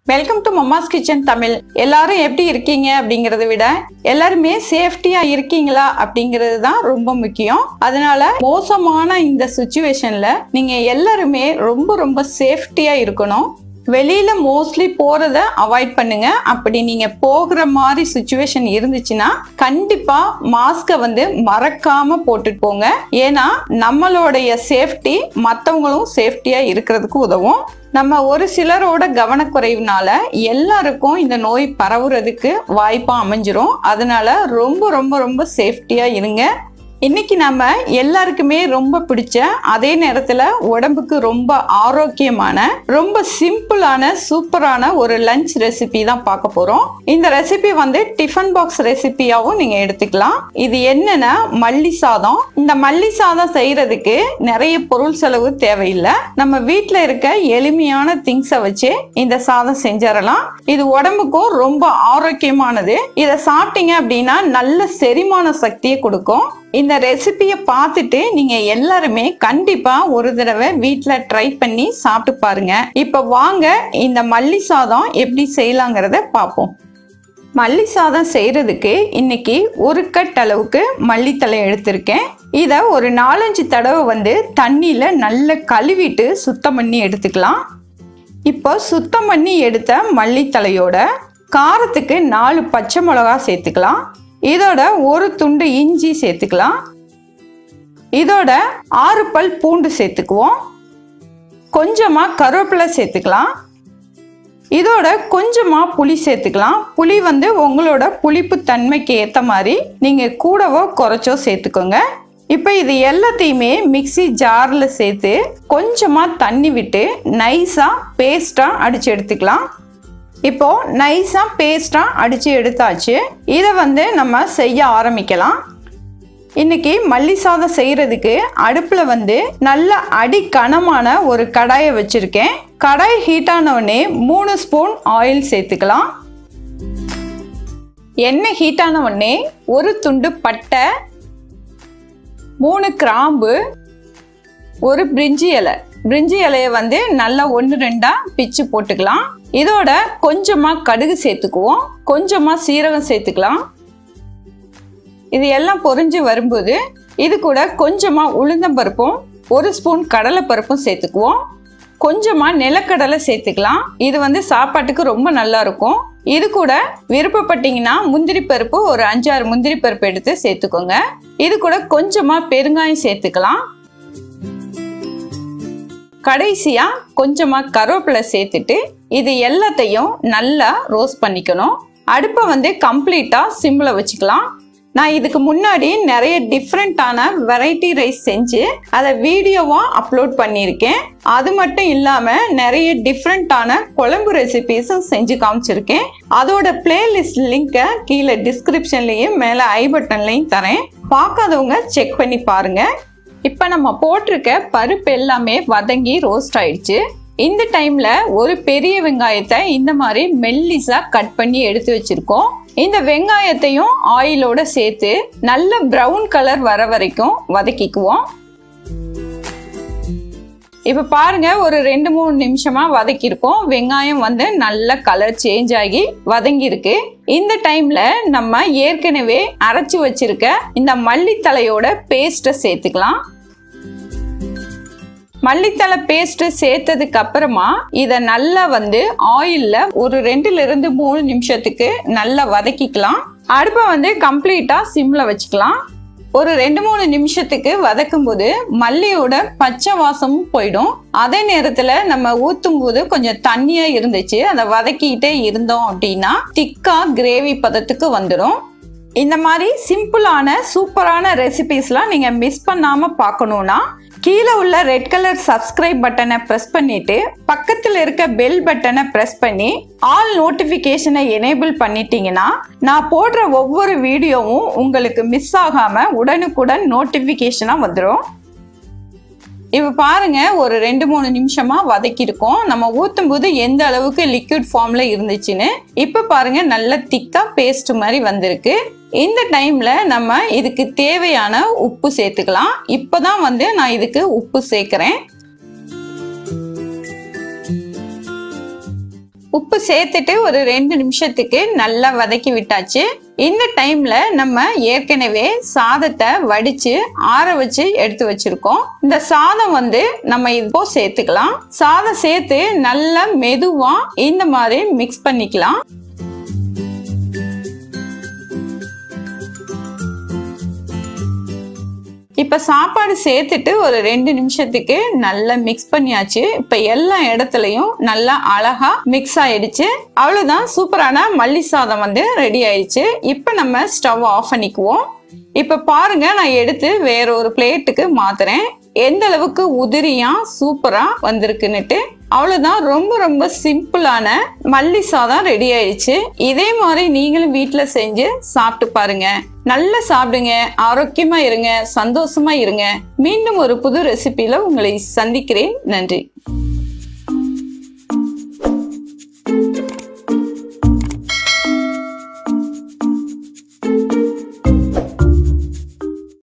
welcome to mamma's kitchen Tamil எல்லாரும் எப்படி இருக்கீங்க அப்படிங்கறத விட எல்லாருமே சேஃப்டியா இருக்கீங்களா அப்படிங்கிறது தான் ரொம்ப முக்கியம் அதனால மோசமான இந்த சுச்சுவேஷன்ல நீங்க எல்லாருமே ரொம்ப ரொம்ப சேஃப்டியா இருக்கணும் வெளியில மோஸ்ட்லி போறத அவாய்ட் பண்ணுங்க அப்படி நீங்க போகிற மாதிரி சுச்சுவேஷன் இருந்துச்சுன்னா கண்டிப்பா மாஸ்கை வந்து மறக்காம போட்டுட்டு போங்க ஏன்னா நம்மளுடைய சேஃப்டி மற்றவங்களும் சேஃப்டியா இருக்கிறதுக்கு உதவும் நம்ம ஒரு சிலரோட கவனக்குறைவுனால எல்லாருக்கும் இந்த நோய் பரவுறதுக்கு வாய்ப்பா அமைஞ்சிரும் அதனால ரொம்ப ரொம்ப ரொம்ப சேஃப்டியா இருங்க இன்னைக்கு நம்ம எல்லாருக்குமே ரொம்ப பிடிச்ச அதே நேரத்துல உடம்புக்கு ரொம்ப ஆரோக்கியமான ரொம்ப சிம்பிளான சூப்பரான ஒரு லஞ்ச் ரெசிபி தான் பார்க்க போறோம் இந்த ரெசிபி வந்து டிஃபன் பாக்ஸ் ரெசிபியாவும் நீங்க எடுத்துக்கலாம் இது என்னன்னா மல்லி சாதம் இந்த மல்லி சாதம் செய்யறதுக்கு நிறைய பொருள் செலவு தேவையில்லை நம்ம வீட்ல இருக்க எளிமையான திங்ஸை வச்சு இந்த சாதம் செஞ்சிடலாம் இது உடம்புக்கும் ரொம்ப ஆரோக்கியமானது இதை சாப்பிட்டீங்க அப்படின்னா நல்ல செரிமான சக்தியை கொடுக்கும் இந்த ரெசிபியை பார்த்துட்டு நீங்க எல்லாருமே கண்டிப்பா ஒரு தடவை வீட்டில் ட்ரை பண்ணி சாப்பிட்டு பாருங்க இப்போ வாங்க இந்த மல்லி சாதம் எப்படி செய்யலாங்கிறத பார்ப்போம் மல்லி சாதம் செய்யறதுக்கு இன்னைக்கு ஒரு கட் அளவுக்கு மல்லித்தலை எடுத்திருக்கேன் இதை ஒரு நாலஞ்சு தடவை வந்து தண்ணியில் நல்லா கழுவிட்டு சுத்தம் பண்ணி எடுத்துக்கலாம் இப்போ சுத்தம் பண்ணி எடுத்த மல்லித்தலையோட காரத்துக்கு நாலு பச்சை மிளகா சேர்த்துக்கலாம் இதோட ஒரு துண்டு இஞ்சி சேர்த்துக்கலாம் இதோட ஆறு பல் பூண்டு சேர்த்துக்குவோம் கொஞ்சமாக கருவேப்பிலை சேர்த்துக்கலாம் இதோட கொஞ்சமாக புளி சேர்த்துக்கலாம் புளி வந்து உங்களோட புளிப்பு தன்மைக்கு ஏற்ற மாதிரி நீங்கள் கூடவோ குறைச்சோ சேர்த்துக்கோங்க இப்போ இது எல்லாத்தையுமே மிக்சி ஜாரில் சேர்த்து கொஞ்சமாக தண்ணி விட்டு நைஸாக பேஸ்ட்டாக அடித்து எடுத்துக்கலாம் இப்போ நைஸாக பேஸ்ட்டாக அடித்து எடுத்தாச்சு இதை வந்து நம்ம செய்ய ஆரம்பிக்கலாம் இன்னைக்கு மல்லி சாதம் செய்கிறதுக்கு அடுப்பில் வந்து நல்ல அடி கனமான ஒரு கடாயை வச்சுருக்கேன் கடாய் ஹீட் ஆனவுடனே மூணு ஸ்பூன் ஆயில் சேர்த்துக்கலாம் எண்ணெய் ஹீட் ஆன உடனே ஒரு துண்டு பட்டை மூணு கிராம்பு ஒரு பிரிஞ்சி இலை பிரிஞ்சி இலையை வந்து நல்லா ஒன்று ரெண்டாக பிச்சு போட்டுக்கலாம் இதோட கொஞ்சமாக கடுகு சேர்த்துக்குவோம் கொஞ்சமாக சீரகம் சேர்த்துக்கலாம் இது எல்லாம் பொரிஞ்சு வரும்போது இது கூட கொஞ்சமாக உளுந்தம்பருப்பும் ஒரு ஸ்பூன் கடலைப்பருப்பும் சேர்த்துக்குவோம் கொஞ்சமாக நிலக்கடலை சேர்த்துக்கலாம் இது வந்து சாப்பாட்டுக்கு ரொம்ப நல்லா இருக்கும் இது கூட விருப்பப்பட்டீங்கன்னா முந்திரி பருப்பு ஒரு அஞ்சாறு முந்திரி பருப்பு எடுத்து சேர்த்துக்கோங்க இது கூட கொஞ்சமாக பெருங்காயம் சேர்த்துக்கலாம் கடைசியா கொஞ்சமா கருவேப்பிலை சேர்த்துட்டு இது எல்லாத்தையும் நல்லா ரோஸ்ட் பண்ணிக்கணும் அடுப்பை வந்து கம்ப்ளீட்டா சிம்ல வச்சுக்கலாம் நான் இதுக்கு முன்னாடி நிறைய டிஃப்ரெண்ட்டான வெரைட்டி ரைஸ் செஞ்சு அதை வீடியோவாக அப்லோட் பண்ணியிருக்கேன் அது மட்டும் இல்லாமல் நிறைய டிஃப்ரெண்ட்டான குழம்பு ரெசிபீஸும் செஞ்சு காமிச்சிருக்கேன் அதோட பிளேலிஸ்ட் லிங்கை கீழே டிஸ்கிரிப்ஷன்லேயும் மேலே ஐ பட்டன்லையும் தரேன் பார்க்காதவங்க செக் பண்ணி பாருங்கள் இப்போ நம்ம போட்டிருக்க பருப்பு எல்லாமே வதங்கி ரோஸ்ட் ஆயிடுச்சு இந்த டைம்ல ஒரு பெரிய வெங்காயத்தை இந்த மாதிரி மெல்லிசா கட் பண்ணி எடுத்து வச்சிருக்கோம் இந்த வெங்காயத்தையும் ஆயிலோட சேர்த்து நல்ல ப்ரௌன் கலர் வர வரைக்கும் வதக்கிக்குவோம் இப்போ பாருங்க ஒரு ரெண்டு மூணு நிமிஷமா வதக்கியிருக்கோம் வெங்காயம் வந்து நல்ல கலர் சேஞ்ச் ஆகி வதங்கியிருக்கு இந்த டைம்ல நம்ம ஏற்கனவே அரைச்சி வச்சிருக்க இந்த மல்லித்தலையோட பேஸ்ட்டை சேர்த்துக்கலாம் மல்லித்தலை பேஸ்ட் சேர்த்ததுக்கு அப்புறமா இதை நல்லா வந்து ஆயில்ல ஒரு ரெண்டுல இருந்து மூணு நிமிஷத்துக்கு நல்லா வதக்கிக்கலாம் அடுப்பை வந்து கம்ப்ளீட்டா சிம்ல வச்சுக்கலாம் ஒரு ரெண்டு மூணு நிமிஷத்துக்கு வதக்கும் போது மல்லியோட பச்சை வாசமும் போயிடும் அதே நேரத்துல நம்ம ஊத்தும் போது கொஞ்சம் தண்ணியா இருந்துச்சு அதை வதக்கிக்கிட்டே இருந்தோம் அப்படின்னா திக்கா கிரேவி பதத்துக்கு வந்துடும் இந்த மாதிரி சிம்பிளான சூப்பரான ரெசிபிஸ்லாம் நீங்கள் மிஸ் பண்ணாமல் பார்க்கணுன்னா கீழே உள்ள ரெட் கலர் சப்ஸ்கிரைப் பட்டனை ப்ரெஸ் பண்ணிட்டு பக்கத்தில் இருக்க பெல் பட்டனை ப்ரெஸ் பண்ணி ஆல் நோட்டிஃபிகேஷனை எனேபிள் பண்ணிட்டீங்கன்னா நான் போடுற ஒவ்வொரு வீடியோவும் உங்களுக்கு மிஸ் ஆகாமல் உடனுக்குடன் நோட்டிஃபிகேஷனாக வந்துடும் இப்போ பாருங்க ஒரு ரெண்டு மூணு நிமிஷமா வதக்கியிருக்கோம் நம்ம ஊற்றும் போது எந்த அளவுக்கு லிக்விட் ஃபார்ம்ல இருந்துச்சுன்னு இப்போ பாருங்க நல்ல திக்கா பேஸ்ட் மாதிரி வந்திருக்கு இந்த டைம்ல நம்ம இதுக்கு தேவையான உப்பு சேர்த்துக்கலாம் இப்போதான் வந்து நான் இதுக்கு உப்பு சேர்க்கிறேன் உப்பு சேர்த்துட்டு ஒரு ரெண்டு நிமிஷத்துக்கு நல்லா வதக்கி விட்டாச்சு இந்த டைம்ல நம்ம ஏற்கனவே சாதத்தை வடிச்சு ஆற வச்சு எடுத்து வச்சிருக்கோம் இந்த சாதம் வந்து நம்ம இப்போ சேர்த்துக்கலாம் சாதம் சேர்த்து நல்லா மெதுவா இந்த மாதிரி மிக்ஸ் பண்ணிக்கலாம் இப்ப சாப்பாடு சேர்த்துட்டு ஒரு ரெண்டு நிமிஷத்துக்கு நல்லா மிக்ஸ் பண்ணியாச்சு இப்ப எல்லா இடத்துலயும் நல்லா அழகா மிக்ஸ் ஆயிடுச்சு அவ்வளவுதான் சூப்பரான மல்லி சாதம் வந்து ரெடி ஆயிடுச்சு இப்ப நம்ம ஸ்டவ் ஆஃப் பண்ணிக்குவோம் இப்ப பாருங்க நான் எடுத்து வேற ஒரு பிளேட்டுக்கு மாத்துறேன் எந்த அளவுக்கு உதிரியா சூப்பரா வந்திருக்குன்னுட்டு அவ்வளவுதான் ரொம்ப ரொம்ப சிம்பிளான மல்லி சாதம் ரெடி ஆயிடுச்சு இதே மாதிரி நீங்களும் வீட்டுல செஞ்சு சாப்பிட்டு பாருங்க நல்லா சாப்பிடுங்க ஆரோக்கியமா இருங்க சந்தோஷமா இருங்க மீண்டும் ஒரு புது ரெசிபில உங்களை சந்திக்கிறேன் நன்றி